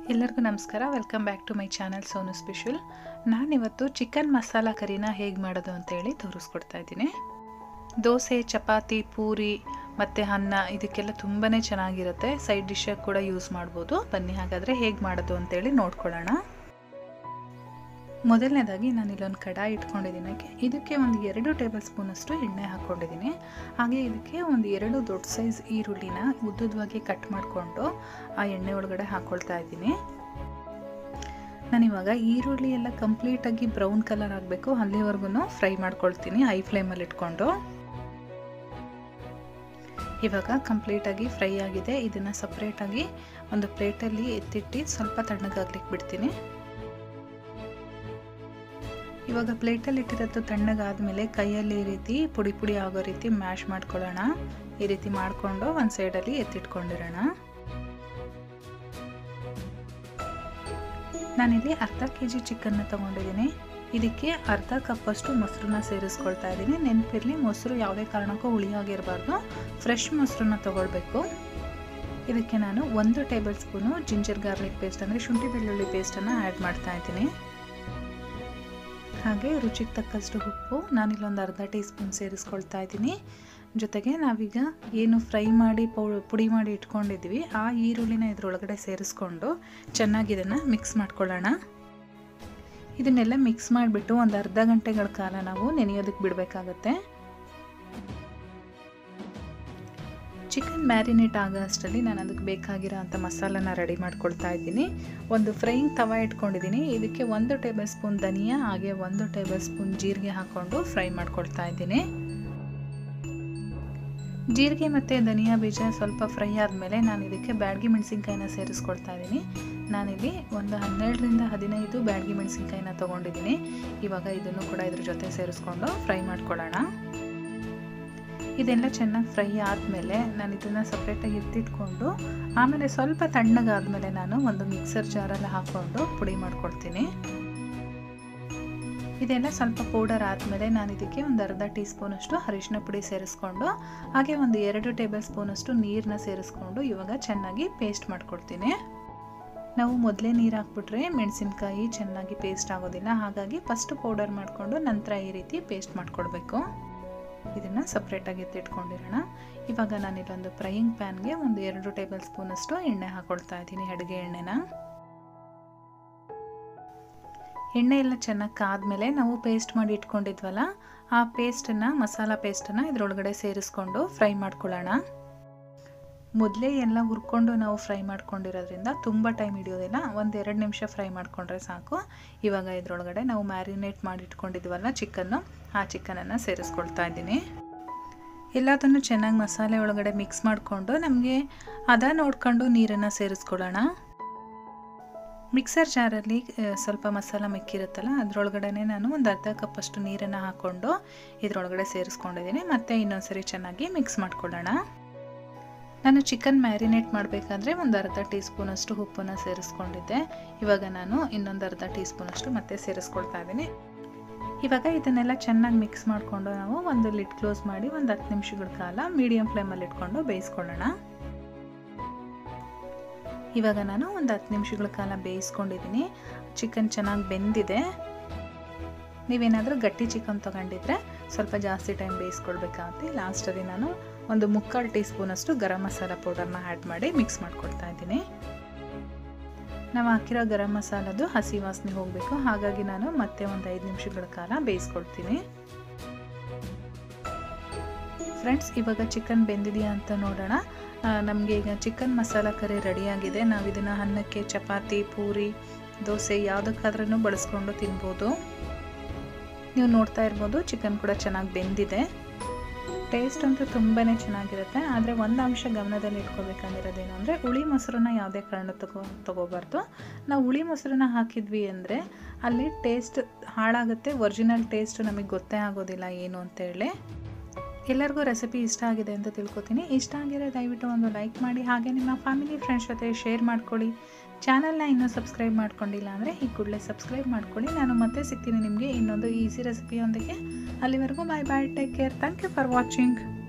ಎಲ್ಲರಿಗೂ ನಮಸ್ಕಾರ welcome back to my channel Sonu special ನಾನಿವತ್ತು ಚಿಕನ್ ಮಸಾಲ ಕರಿನ ಹೇಗೆ ಮಾಡೋದು ಅಂತೇಳಿ ತೋರಿಸ್ಕೊಡ್ತಾ ಇದ್ದೀನಿ ದೋಸೆ ಚಪಾತಿ ಪೂರಿ ಮತ್ತು ಅನ್ನ ಇದಕ್ಕೆಲ್ಲ ತುಂಬಾ ಚೆನ್ನಾಗಿರುತ್ತೆ ಸೈಡ್ ಡಿಶ್ಶಾಗಿ ಕೂಡ ಯೂಸ್ ಮಾಡ್ಬೋದು ಬನ್ನಿ ಹಾಗಾದರೆ ಹೇಗೆ ಮಾಡೋದು ಅಂತೇಳಿ ನೋಡ್ಕೊಳ್ಳೋಣ ಮೊದಲನೇದಾಗಿ ನಾನು ಇಲ್ಲೊಂದು ಕಡಾಯಿ ಇಟ್ಕೊಂಡಿದ್ದೀನಿ ಇದಕ್ಕೆ ಒಂದು ಎರಡು ಟೇಬಲ್ ಸ್ಪೂನಷ್ಟು ಎಣ್ಣೆ ಹಾಕ್ಕೊಂಡಿದ್ದೀನಿ ಹಾಗೆ ಇದಕ್ಕೆ ಒಂದು ಎರಡು ದೊಡ್ಡ ಸೈಜ್ ಈರುಳ್ಳಿನ ಉದ್ದುದವಾಗಿ ಕಟ್ ಮಾಡಿಕೊಂಡು ಆ ಎಣ್ಣೆ ಒಳಗಡೆ ಹಾಕ್ಕೊಳ್ತಾ ಇದ್ದೀನಿ ನಾನಿವಾಗ ಈರುಳ್ಳಿ ಎಲ್ಲ ಕಂಪ್ಲೀಟಾಗಿ ಬ್ರೌನ್ ಕಲರ್ ಆಗಬೇಕು ಅಲ್ಲಿವರೆಗೂ ಫ್ರೈ ಮಾಡ್ಕೊಳ್ತೀನಿ ಹೈ ಫ್ಲೇಮಲ್ಲಿ ಇಟ್ಕೊಂಡು ಇವಾಗ ಕಂಪ್ಲೀಟಾಗಿ ಫ್ರೈ ಆಗಿದೆ ಇದನ್ನು ಸಪ್ರೇಟಾಗಿ ಒಂದು ಪ್ಲೇಟಲ್ಲಿ ಎತ್ತಿಟ್ಟು ಸ್ವಲ್ಪ ತಣ್ಣಗಾಗ್ಲಿಕ್ಕೆ ಬಿಡ್ತೀನಿ ಇವಾಗ ಪ್ಲೇಟಲ್ಲಿ ಇಟ್ಟಿರೋದು ತಣ್ಣಗಾದ್ಮೇಲೆ ಕೈಯಲ್ಲಿ ಈ ರೀತಿ ಪುಡಿ ಪುಡಿ ಆಗೋ ರೀತಿ ಮ್ಯಾಶ್ ಮಾಡ್ಕೊಳ್ಳೋಣ ಈ ರೀತಿ ಮಾಡಿಕೊಂಡು ಒಂದು ಸೈಡಲ್ಲಿ ಎತ್ತಿಟ್ಕೊಂಡಿರೋಣ ನಾನಿಲ್ಲಿ ಅರ್ಧ ಕೆ ಜಿ ಚಿಕನ್ನ ತೊಗೊಂಡಿದ್ದೀನಿ ಇದಕ್ಕೆ ಅರ್ಧ ಕಪ್ಪಷ್ಟು ಮೊಸರನ್ನ ಸೇರಿಸ್ಕೊಳ್ತಾ ಇದ್ದೀನಿ ನೆನಪಿರಲಿ ಮೊಸರು ಯಾವುದೇ ಕಾರಣಕ್ಕೂ ಹುಳಿಯಾಗಿರಬಾರ್ದು ಫ್ರೆಶ್ ಮೊಸರನ್ನ ತೊಗೊಳ್ಬೇಕು ಇದಕ್ಕೆ ನಾನು ಒಂದು tablespoon ginger garlic paste ಅಂದರೆ ಶುಂಠಿ ಬೆಳ್ಳುಳ್ಳಿ ಪೇಸ್ಟನ್ನು ಆ್ಯಡ್ ಮಾಡ್ತಾ ಇದ್ದೀನಿ ಹಾಗೆ ರುಚಿಗೆ ತಕ್ಕಷ್ಟು ಉಪ್ಪು ನಾನಿಲ್ಲೊಂದು ಅರ್ಧ ಟೀ ಸ್ಪೂನ್ ಸೇರಿಸ್ಕೊಳ್ತಾ ಇದ್ದೀನಿ ಜೊತೆಗೆ ನಾವೀಗ ಏನು ಫ್ರೈ ಮಾಡಿ ಪೌ ಪುಡಿ ಮಾಡಿ ಇಟ್ಕೊಂಡಿದ್ವಿ ಆ ಈರುಳ್ಳಿನ ಇದರೊಳಗಡೆ ಸೇರಿಸ್ಕೊಂಡು ಚೆನ್ನಾಗಿ ಇದನ್ನು ಮಿಕ್ಸ್ ಮಾಡ್ಕೊಳ್ಳೋಣ ಇದನ್ನೆಲ್ಲ ಮಿಕ್ಸ್ ಮಾಡಿಬಿಟ್ಟು ಒಂದು ಅರ್ಧ ಗಂಟೆಗಳ ಕಾಲ ನಾವು ನೆನೆಯೋದಕ್ಕೆ ಬಿಡಬೇಕಾಗತ್ತೆ ಚಿಕನ್ ಮ್ಯಾರಿನೇಟ್ ಆಗೋ ಅಷ್ಟರಲ್ಲಿ ನಾನು ಅದಕ್ಕೆ ಬೇಕಾಗಿರೋ ಅಂಥ ಮಸಾಲನ ರೆಡಿ ಮಾಡ್ಕೊಳ್ತಾ ಇದ್ದೀನಿ ಒಂದು ಫ್ರೈಯಿಂಗ್ ತವ ಇಟ್ಕೊಂಡಿದ್ದೀನಿ ಇದಕ್ಕೆ ಒಂದು ಟೇಬಲ್ ಸ್ಪೂನ್ ಧನಿಯಾ ಹಾಗೆ ಒಂದು ಟೇಬಲ್ ಸ್ಪೂನ್ ಜೀರಿಗೆ ಹಾಕ್ಕೊಂಡು ಫ್ರೈ ಮಾಡ್ಕೊಳ್ತಾ ಇದ್ದೀನಿ ಜೀರಿಗೆ ಮತ್ತು ಧನಿಯಾ ಬೀಜ ಸ್ವಲ್ಪ ಫ್ರೈ ಆದಮೇಲೆ ನಾನು ಇದಕ್ಕೆ ಬ್ಯಾಡಗಿ ಮೆಣಸಿನ್ಕಾಯಿನ ಸೇರಿಸ್ಕೊಳ್ತಾ ಇದ್ದೀನಿ ನಾನಿಲ್ಲಿ ಒಂದು ಹನ್ನೆರಡರಿಂದ ಹದಿನೈದು ಬ್ಯಾಡಗಿ ಮೆಣಸಿನ್ಕಾಯಿನ ತೊಗೊಂಡಿದ್ದೀನಿ ಇವಾಗ ಇದನ್ನು ಕೂಡ ಇದ್ರ ಜೊತೆ ಸೇರಿಸ್ಕೊಂಡು ಫ್ರೈ ಮಾಡ್ಕೊಳ್ಳೋಣ ಇದೆಲ್ಲ ಚೆನ್ನಾಗಿ ಫ್ರೈ ಆದಮೇಲೆ ನಾನು ಇದನ್ನು ಸಪ್ರೇಟಾಗಿ ಎತ್ತಿಟ್ಕೊಂಡು ಆಮೇಲೆ ಸ್ವಲ್ಪ ತಣ್ಣಗಾದ್ಮೇಲೆ ನಾನು ಒಂದು ಮಿಕ್ಸರ್ ಜಾರಲ್ಲಿ ಹಾಕ್ಕೊಂಡು ಪುಡಿ ಮಾಡ್ಕೊಳ್ತೀನಿ ಇದೆಲ್ಲ ಸ್ವಲ್ಪ ಪೌಡರ್ ಆದಮೇಲೆ ನಾನು ಇದಕ್ಕೆ ಒಂದು ಅರ್ಧ ಟೀ ಸ್ಪೂನಷ್ಟು ಅರಿಶಿನ ಪುಡಿ ಸೇರಿಸ್ಕೊಂಡು ಹಾಗೆ ಒಂದು ಎರಡು ಟೇಬಲ್ ಸ್ಪೂನಷ್ಟು ನೀರನ್ನ ಸೇರಿಸ್ಕೊಂಡು ಇವಾಗ ಚೆನ್ನಾಗಿ ಪೇಸ್ಟ್ ಮಾಡ್ಕೊಳ್ತೀನಿ ನಾವು ಮೊದಲೇ ನೀರು ಹಾಕ್ಬಿಟ್ರೆ ಮೆಣಸಿನ್ಕಾಯಿ ಚೆನ್ನಾಗಿ ಪೇಸ್ಟ್ ಆಗೋದಿಲ್ಲ ಹಾಗಾಗಿ ಫಸ್ಟು ಪೌಡರ್ ಮಾಡಿಕೊಂಡು ನಂತರ ಈ ರೀತಿ ಪೇಸ್ಟ್ ಮಾಡ್ಕೊಳ್ಬೇಕು ಇದನ್ನು ಸಪ್ರೇಟಾಗಿ ಎತ್ತಿಟ್ಕೊಂಡಿರೋಣ ಇವಾಗ ನಾನಿಲ್ಲೊಂದು ಫ್ರೈಯಿಂಗ್ ಪ್ಯಾನ್ಗೆ ಒಂದು ಎರಡು ಟೇಬಲ್ ಸ್ಪೂನಷ್ಟು ಎಣ್ಣೆ ಹಾಕ್ಕೊಳ್ತಾ ಇದ್ದೀನಿ ಅಡುಗೆ ಎಣ್ಣೆನ ಎಣ್ಣೆ ಎಲ್ಲ ಚೆನ್ನಾಗಿ ಕಾದ್ಮೇಲೆ ನಾವು ಪೇಸ್ಟ್ ಮಾಡಿ ಇಟ್ಕೊಂಡಿದ್ವಲ್ಲ ಆ ಪೇಸ್ಟನ್ನು ಮಸಾಲ ಪೇಸ್ಟನ್ನು ಇದರೊಳಗಡೆ ಸೇರಿಸ್ಕೊಂಡು ಫ್ರೈ ಮಾಡ್ಕೊಳ್ಳೋಣ ಮೊದಲೇ ಎಲ್ಲ ಹುರ್ಕೊಂಡು ನಾವು ಫ್ರೈ ಮಾಡ್ಕೊಂಡಿರೋದ್ರಿಂದ ತುಂಬ ಟೈಮ್ ಹಿಡಿಯೋದಿಲ್ಲ ಒಂದು ಎರಡು ನಿಮಿಷ ಫ್ರೈ ಮಾಡಿಕೊಂಡ್ರೆ ಸಾಕು ಇವಾಗ ಇದರೊಳಗಡೆ ನಾವು ಮ್ಯಾರಿನೇಟ್ ಮಾಡಿ ಇಟ್ಕೊಂಡಿದ್ವಲ್ಲ ಚಿಕನ್ನು ಆ ಚಿಕನನ್ನು ಸೇರಿಸ್ಕೊಳ್ತಾ ಇದ್ದೀನಿ ಎಲ್ಲದನ್ನು ಚೆನ್ನಾಗಿ ಮಸಾಲೆ ಒಳಗಡೆ ಮಿಕ್ಸ್ ಮಾಡಿಕೊಂಡು ನಮಗೆ ಅದ ನೋಡ್ಕೊಂಡು ನೀರನ್ನು ಸೇರಿಸ್ಕೊಳ್ಳೋಣ ಮಿಕ್ಸರ್ ಜಾರಲ್ಲಿ ಸ್ವಲ್ಪ ಮಸಾಲ ಮಿಕ್ಕಿರುತ್ತಲ್ಲ ಅದರೊಳಗಡೆ ನಾನು ಒಂದು ಅರ್ಧ ಕಪ್ಪಷ್ಟು ನೀರನ್ನು ಹಾಕ್ಕೊಂಡು ಇದರೊಳಗಡೆ ಸೇರಿಸ್ಕೊಂಡಿದ್ದೀನಿ ಮತ್ತು ಇನ್ನೊಂದ್ಸರಿ ಚೆನ್ನಾಗಿ ಮಿಕ್ಸ್ ಮಾಡ್ಕೊಳ್ಳೋಣ ನಾನು ಚಿಕನ್ ಮ್ಯಾರಿನೇಟ್ ಮಾಡಬೇಕಾದ್ರೆ ಒಂದು ಅರ್ಧ ಟೀ ಸ್ಪೂನಷ್ಟು ಉಪ್ಪನ್ನು ಸೇರಿಸ್ಕೊಂಡಿದ್ದೆ ಇವಾಗ ನಾನು ಇನ್ನೊಂದು ಅರ್ಧ ಟೀ ಸ್ಪೂನಷ್ಟು ಮತ್ತೆ ಸೇರಿಸ್ಕೊಳ್ತಾ ಇದ್ದೀನಿ ಇವಾಗ ಇದನ್ನೆಲ್ಲ ಚೆನ್ನಾಗಿ ಮಿಕ್ಸ್ ಮಾಡಿಕೊಂಡು ನಾವು ಒಂದು ಲಿಡ್ ಕ್ಲೋಸ್ ಮಾಡಿ ಒಂದು ಹತ್ತು ನಿಮಿಷಗಳ ಕಾಲ ಮೀಡಿಯಂ ಫ್ಲೇಮಲ್ಲಿ ಇಟ್ಕೊಂಡು ಬೇಯಿಸ್ಕೊಳ್ಳೋಣ ಇವಾಗ ನಾನು ಒಂದು ಹತ್ತು ನಿಮಿಷಗಳ ಕಾಲ ಬೇಯಿಸ್ಕೊಂಡಿದ್ದೀನಿ ಚಿಕನ್ ಚೆನ್ನಾಗಿ ಬೆಂದಿದೆ ನೀವೇನಾದರೂ ಗಟ್ಟಿ ಚಿಕನ್ ತೊಗೊಂಡಿದ್ರೆ ಸ್ವಲ್ಪ ಜಾಸ್ತಿ ಟೈಮ್ ಬೇಯಿಸ್ಕೊಳ್ಬೇಕಾಗುತ್ತೆ ಲಾಸ್ಟಲ್ಲಿ ನಾನು ಒಂದು ಮುಕ್ಕಾಲು ಟೀ ಸ್ಪೂನಷ್ಟು ಗರಂ ಮಸಾಲ ಪೌಡರ್ನ ಆ್ಯಡ್ ಮಾಡಿ ಮಿಕ್ಸ್ ಮಾಡ್ಕೊಳ್ತಾ ಇದ್ದೀನಿ ನಾವು ಹಾಕಿರೋ ಗರಂ ಮಸಾಲದು ಹಸಿ ವಾಸನೆ ಹೋಗಬೇಕು ಹಾಗಾಗಿ ನಾನು ಮತ್ತೆ ಒಂದು ಐದು ನಿಮಿಷಗಳ ಕಾಲ ಬೇಯಿಸ್ಕೊಳ್ತೀನಿ ಫ್ರೆಂಡ್ಸ್ ಇವಾಗ ಚಿಕನ್ ಬೆಂದಿದೆಯಾ ಅಂತ ನೋಡೋಣ ನಮಗೆ ಈಗ ಚಿಕನ್ ಮಸಾಲ ಕರಿ ರೆಡಿಯಾಗಿದೆ ನಾವು ಇದನ್ನು ಅನ್ನಕ್ಕೆ ಚಪಾತಿ ಪೂರಿ ದೋಸೆ ಯಾವುದಕ್ಕಾದ್ರೂ ಬಳಸ್ಕೊಂಡು ತಿನ್ಬೋದು ನೀವು ನೋಡ್ತಾ ಇರ್ಬೋದು ಚಿಕನ್ ಕೂಡ ಚೆನ್ನಾಗಿ ಬೆಂದಿದೆ ಟೇಸ್ಟ್ ಅಂತೂ ತುಂಬಾ ಚೆನ್ನಾಗಿರುತ್ತೆ ಆದರೆ ಒಂದು ಅಂಶ ಗಮನದಲ್ಲಿ ಇಟ್ಕೋಬೇಕಂದಿರೋದೇನು ಅಂದರೆ ಹುಳಿ ಮೊಸರನ್ನ ಯಾವುದೇ ಕಾರಣ ತಗೋ ತೊಗೋಬಾರ್ದು ನಾವು ಹುಳಿ ಮೊಸರನ್ನ ಹಾಕಿದ್ವಿ ಅಂದರೆ ಅಲ್ಲಿ ಟೇಸ್ಟ್ ಹಾಳಾಗುತ್ತೆ ಒರಿಜಿನಲ್ ಟೇಸ್ಟ್ ನಮಗೆ ಗೊತ್ತೇ ಆಗೋದಿಲ್ಲ ಏನು ಅಂತೇಳಿ ಎಲ್ಲರಿಗೂ ರೆಸಿಪಿ ಇಷ್ಟ ಆಗಿದೆ ಅಂತ ತಿಳ್ಕೊತೀನಿ ಇಷ್ಟ ಆಗಿರೋ ದಯವಿಟ್ಟು ಒಂದು ಲೈಕ್ ಮಾಡಿ ಹಾಗೆ ನಿಮ್ಮ ಫ್ಯಾಮಿಲಿ ಫ್ರೆಂಡ್ಸ್ ಜೊತೆ ಶೇರ್ ಮಾಡ್ಕೊಳ್ಳಿ ಚಾನಲ್ನ ಇನ್ನೂ ಸಬ್ಸ್ಕ್ರೈಬ್ ಮಾಡ್ಕೊಂಡಿಲ್ಲ ಅಂದರೆ ಈ ಕೂಡಲೇ ಸಬ್ಸ್ಕ್ರೈಬ್ ಮಾಡ್ಕೊಳ್ಳಿ ನಾನು ಮತ್ತೆ ಸಿಗ್ತೀನಿ ನಿಮಗೆ ಇನ್ನೊಂದು ಈಸಿ ರೆಸಿಪಿಯೊಂದಿಗೆ ಅಲ್ಲಿವರೆಗೂ bye bye take care thank you for watching